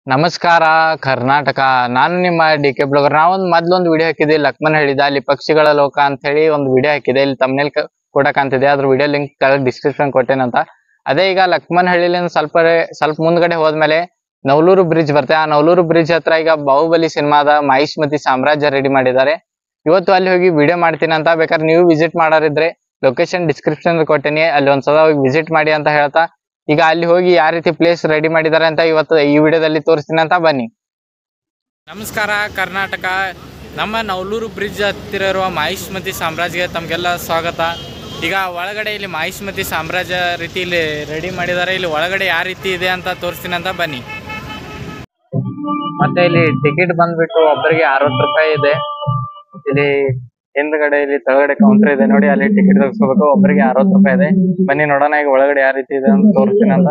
ನಮಸ್ಕಾರ ಕರ್ನಾಟಕ ನಾನು ನಿಮ್ಮ ಡಿ ಕೆ ಬ್ಲಾಗರ್ ನಾವೊಂದು ಮೊದ್ಲೊಂದು ವಿಡಿಯೋ ಹಾಕಿದ್ದೆ ಲಕ್ಮನ್ ಹೇಳಿದ ಅಲ್ಲಿ ಪಕ್ಷಿಗಳ ಲೋಕ ಅಂತ ಹೇಳಿ ಒಂದು ವಿಡಿಯೋ ಹಾಕಿದೆ ಇಲ್ಲಿ ತಮ್ಮನೇಲಿ ಕೂಡ ಕಾಣ್ತಿದೆ ಅದ್ರ ವಿಡಿಯೋ ಲಿಂಕ್ ಕೆಳಗೆ ಡಿಸ್ಕ್ರಿಪ್ಷನ್ ಕೊಟ್ಟೇನಂತ ಅದೇ ಈಗ ಲಕ್ಮನ್ ಹಳ್ಳಿಲಿಂದ ಸ್ವಲ್ಪ ಸ್ವಲ್ಪ ಮುಂದ್ಗಡೆ ಹೋದ್ಮೇಲೆ ನವಲೂರು ಬ್ರಿಡ್ಜ್ ಬರುತ್ತೆ ಆ ನವಲೂರು ಬ್ರಿಡ್ಜ್ ಹತ್ರ ಈಗ ಬಾಹುಬಲಿ ಸಿನಿಮಾದ ಮಹಿಷ್ಮತಿ ಸಾಮ್ರಾಜ್ಯ ರೆಡಿ ಮಾಡಿದ್ದಾರೆ ಇವತ್ತು ಅಲ್ಲಿ ಹೋಗಿ ವಿಡಿಯೋ ಮಾಡ್ತೀನಿ ಅಂತ ಬೇಕಾದ್ರೆ ನೀವು ವಿಸಿಟ್ ಮಾಡೋರಿದ್ರೆ ಲೊಕೇಶನ್ ಡಿಸ್ಕ್ರಿಪ್ಷನ್ ಕೊಟ್ಟೇನಿ ಅಲ್ಲಿ ಒಂದ್ಸಲ ಹೋಗಿ ವಿಸಿಟ್ ಮಾಡಿ ಅಂತ ಹೇಳ್ತಾ ಈಗ ಅಲ್ಲಿ ಹೋಗಿ ಯಾವ ರೀತಿ ಪ್ಲೇಸ್ ರೆಡಿ ಮಾಡಿದ್ದಾರೆ ಅಂತ ಇವತ್ತು ಈ ವಿಡಿಯೋದಲ್ಲಿ ತೋರಿಸ್ತೀನಿ ಅಂತ ಬನ್ನಿ ನಮಸ್ಕಾರ ಕರ್ನಾಟಕ ನಮ್ಮ ನವಲೂರು ಬ್ರಿಡ್ಜ್ ಹತ್ತಿರ ಇರುವ ಮಹಿಷ್ಮತಿ ಸಾಮ್ರಾಜ್ಯಗೆ ತಮಗೆಲ್ಲ ಸ್ವಾಗತ ಈಗ ಒಳಗಡೆ ಇಲ್ಲಿ ಮಹಿಷ್ಮತಿ ಸಾಮ್ರಾಜ್ಯ ರೀತಿ ಇಲ್ಲಿ ರೆಡಿ ಮಾಡಿದ್ದಾರೆ ಇಲ್ಲಿ ಒಳಗಡೆ ಯಾವ ರೀತಿ ಇದೆ ಅಂತ ತೋರಿಸ್ತೀನಿ ಅಂತ ಬನ್ನಿ ಮತ್ತೆ ಇಲ್ಲಿ ಟಿಕೆಟ್ ಬಂದ್ಬಿಟ್ಟು ಒಬ್ಬರಿಗೆ ಅರವತ್ತು ರೂಪಾಯಿ ಇದೆ ಇಲ್ಲಿ ಹಿಂದ್ಗಡೆ ಇಲ್ಲಿ ಕೆಳಗಡೆ ಕೌಂಟರ್ ಇದೆ ನೋಡಿ ಅಲ್ಲಿ ಟಿಕೆಟ್ ತೆಗೆಸ್ಕೋಬೇಕು ಒಬ್ಬರಿಗೆ ಅರವತ್ತು ರೂಪಾಯಿ ಇದೆ ಬನ್ನಿ ನೋಡೋಣ ಈಗ ಒಳಗಡೆ ಯಾವ ರೀತಿ ಇದೆ ಅಂತ ತೋರಿಸ್ತೀನಿ ಅಂತ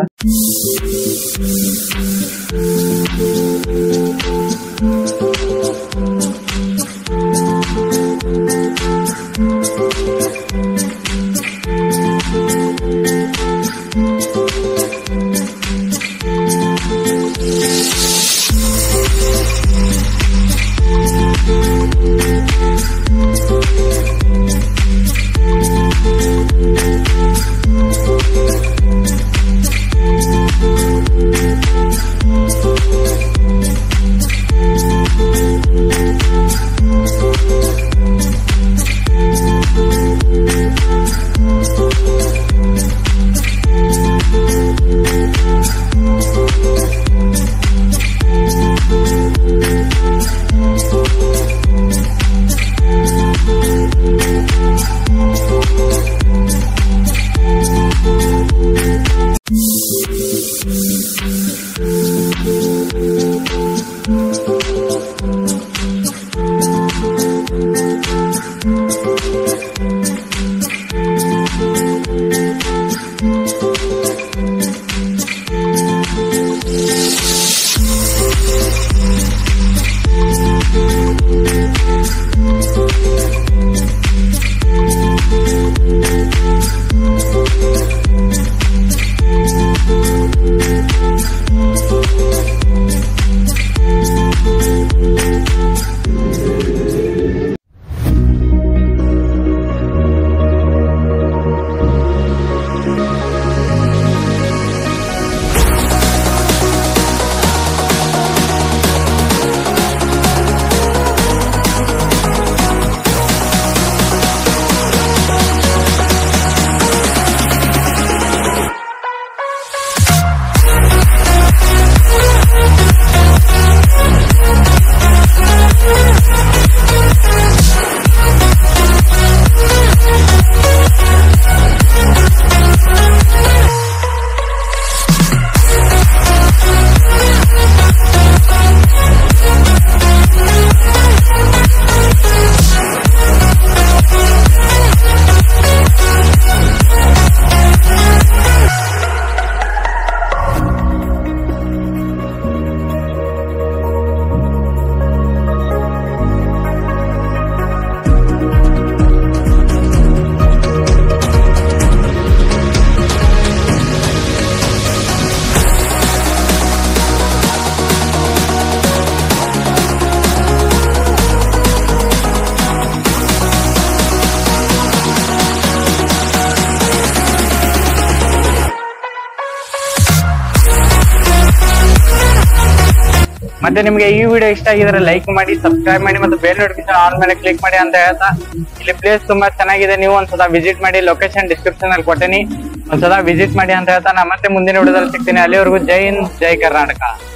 ಮತ್ತೆ ನಿಮ್ಗೆ ಈ ವಿಡಿಯೋ ಇಷ್ಟ ಆಗಿದ್ರೆ ಲೈಕ್ ಮಾಡಿ ಸಬ್ಸ್ಕ್ರೈಬ್ ಮಾಡಿ ಮತ್ತು ಬೇಲ್ ನೋಟಿಫಿಕೇಶನ್ ಆನ್ ಮೇಲೆ ಕ್ಲಿಕ್ ಮಾಡಿ ಅಂತ ಹೇಳ್ತಾ ಇಲ್ಲಿ ಪ್ಲೇಸ್ ತುಂಬಾ ಚೆನ್ನಾಗಿದೆ ನೀವು ಒಂದ್ಸಲ ವಿಸಿಟ್ ಮಾಡಿ ಲೊಕೇಶನ್ ಡಿಸ್ಕ್ರಿಪ್ಷನ್ ಅಲ್ಲಿ ಕೊಟ್ಟೇನಿ ಒಂದ್ಸಲ ವಿಸಿಟ್ ಮಾಡಿ ಅಂತ ಹೇಳ್ತಾ ನಾ ಮತ್ತೆ ಮುಂದಿನ ವಿಡಿಯೋದಲ್ಲಿ ಸಿಗ್ತೀನಿ ಅಲ್ಲಿವರೆಗೂ ಜೈ ಹಿಂದ್ ಜೈ ಕರ್ನಾಟಕ